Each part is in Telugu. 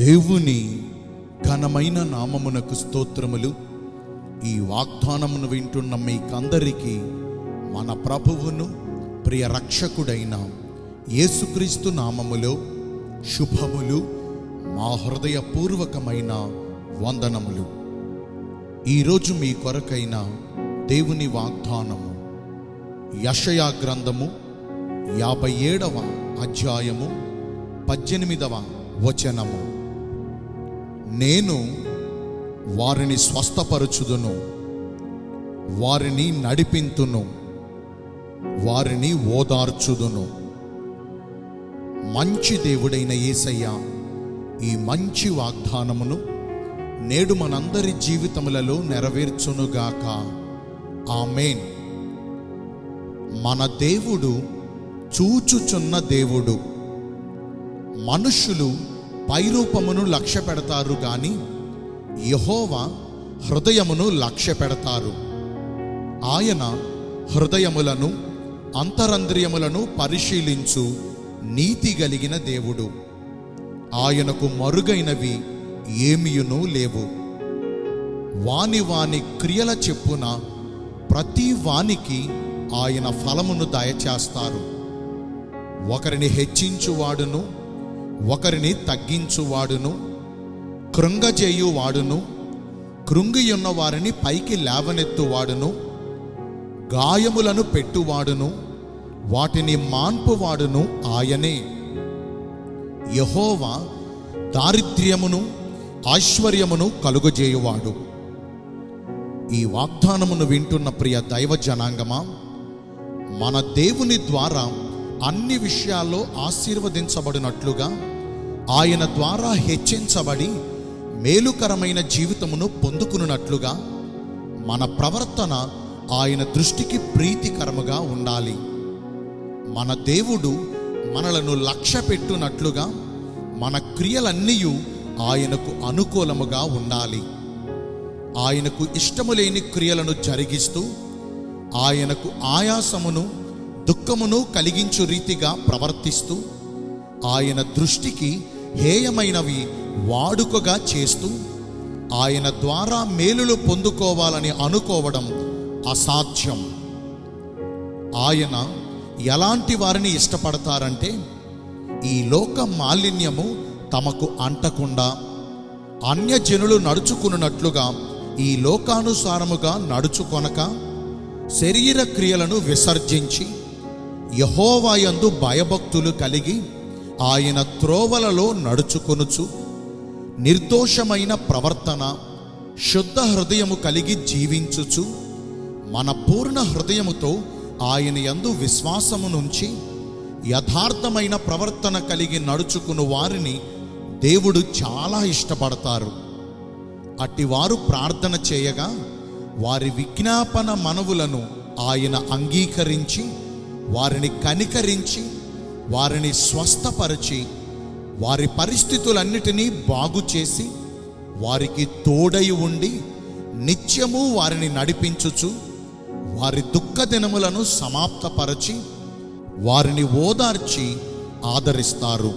దేవుని ఘనమైన నామమునకు స్తోత్రములు ఈ వాగ్దానమును వింటున్న మీకందరికీ మన ప్రభువును ప్రియ రక్షకుడైన యేసుక్రీస్తు నామములో శుభములు మా హృదయపూర్వకమైన వందనములు ఈరోజు మీ కొరకైన దేవుని వాగ్దానము యషయా గ్రంథము యాభై ఏడవ అధ్యాయము పద్దెనిమిదవ వచనము నేను వారిని స్వస్థపరచుదును వారిని నడిపింతును వారిని ఓదార్చుదును మంచి దేవుడైన యేసయ్య ఈ మంచి వాగ్దానమును నేడు మనందరి జీవితములలో నెరవేర్చునుగాక ఆమెన్ మన దేవుడు చూచుచున్న దేవుడు మనుష్యులు పైరూపమును లక్ష్య పెడతారు గాని యహోవా హృదయమును లక్ష్య పెడతారు ఆయన హృదయములను అంతరంద్రియములను పరిశీలించు నీతి కలిగిన దేవుడు ఆయనకు మరుగైనవి ఏమియును లేవు వాని వాని క్రియల చెప్పున ప్రతి వానికి ఆయన ఫలమును దయచేస్తారు ఒకరిని హెచ్చించువాడును ఒకరిని తగ్గించువాడును కృంగజేయువాడును కృంగియున్న వారిని పైకి లేవనెత్తువాడును గాయములను పెట్టువాడును వాటిని మాన్పువాడును ఆయనే యహోవా దారిద్ర్యమును ఐశ్వర్యమును కలుగజేయువాడు ఈ వాగ్దానమును వింటున్న ప్రియ దైవ జనాంగమా మన దేవుని ద్వారా అన్ని విషయాల్లో ఆశీర్వదించబడినట్లుగా ఆయన ద్వారా హెచ్చించబడి మేలుకరమైన జీవితమును పొందుకున్నట్లుగా మన ప్రవర్తన ఆయన దృష్టికి ప్రీతికరముగా ఉండాలి మన దేవుడు మనలను లక్ష్య పెట్టునట్లుగా మన క్రియలన్నీ ఆయనకు అనుకూలముగా ఉండాలి ఆయనకు ఇష్టము లేని క్రియలను జరిగిస్తూ ఆయనకు ఆయాసమును దుఃఖమును కలిగించు రీతిగా ప్రవర్తిస్తూ ఆయన దృష్టికి హేయమైనవి వాడుకగా చేస్తూ ఆయన ద్వారా మేలులు పొందుకోవాలని అనుకోవడం అసాధ్యం ఆయన ఎలాంటి వారిని ఇష్టపడతారంటే ఈ లోక మాలిన్యము తమకు అంటకుండా అన్యజనులు నడుచుకున్నట్లుగా ఈ లోకానుసారముగా నడుచుకొనక శరీర క్రియలను విసర్జించి యహోవాయందు భయభక్తులు కలిగి ఆయన త్రోవలలో నడుచుకొనుచు నిర్దోషమైన ప్రవర్తన శుద్ధ హృదయము కలిగి జీవించుచు మన పూర్ణ హృదయముతో ఆయన యందు విశ్వాసము నుంచి యథార్థమైన ప్రవర్తన కలిగి నడుచుకుని వారిని దేవుడు చాలా ఇష్టపడతారు అట్టివారు ప్రార్థన చేయగా వారి విజ్ఞాపన మనవులను ఆయన అంగీకరించి వారిని కనికరించి వారిని స్వస్థపరిచి వారి పరిస్థితులన్నిటినీ బాగు చేసి వారికి తోడై ఉండి నిత్యము వారిని నడిపించుచు వారి దుఃఖ దినములను సమాప్తపరచి వారిని ఓదార్చి ఆదరిస్తారు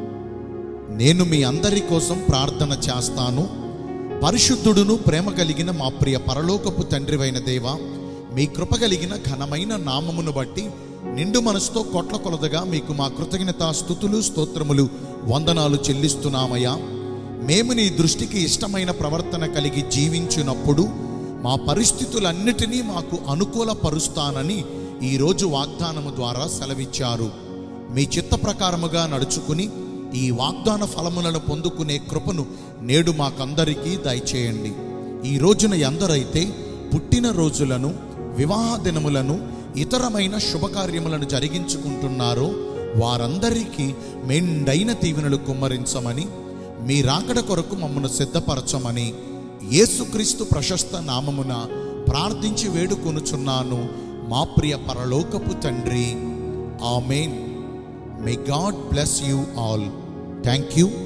నేను మీ అందరి కోసం ప్రార్థన చేస్తాను పరిశుద్ధుడును ప్రేమ కలిగిన మా ప్రియ పరలోకపు తండ్రివైన దేవ మీ కృప కలిగిన ఘనమైన నామమును బట్టి నిండు మనసుతో కొట్ల కొలదగా మీకు మా కృతజ్ఞత స్థుతులు స్తోత్రములు వందనాలు చెల్లిస్తున్నామయ్యా మేము నీ దృష్టికి ఇష్టమైన ప్రవర్తన కలిగి జీవించినప్పుడు మా పరిస్థితులన్నిటినీ మాకు అనుకూలపరుస్తానని ఈరోజు వాగ్దానము ద్వారా సెలవిచ్చారు మీ చిత్త ప్రకారముగా నడుచుకుని ఈ వాగ్దాన ఫలములను పొందుకునే కృపను నేడు మాకందరికీ దయచేయండి ఈ రోజున ఎందరైతే పుట్టిన రోజులను వివాహ దినములను ఇతరమైన శుభకార్యములను జరిగించుకుంటున్నారో వారందరికీ మెండైన దీవెనలు కుమ్మరించమని మీ రాకడ కొరకు మమ్మను సిద్ధపరచమని యేసుక్రీస్తు ప్రశస్త నామమున ప్రార్థించి వేడుకొనుచున్నాను మా ప్రియ పరలోకపు తండ్రి amen may God bless you all thank you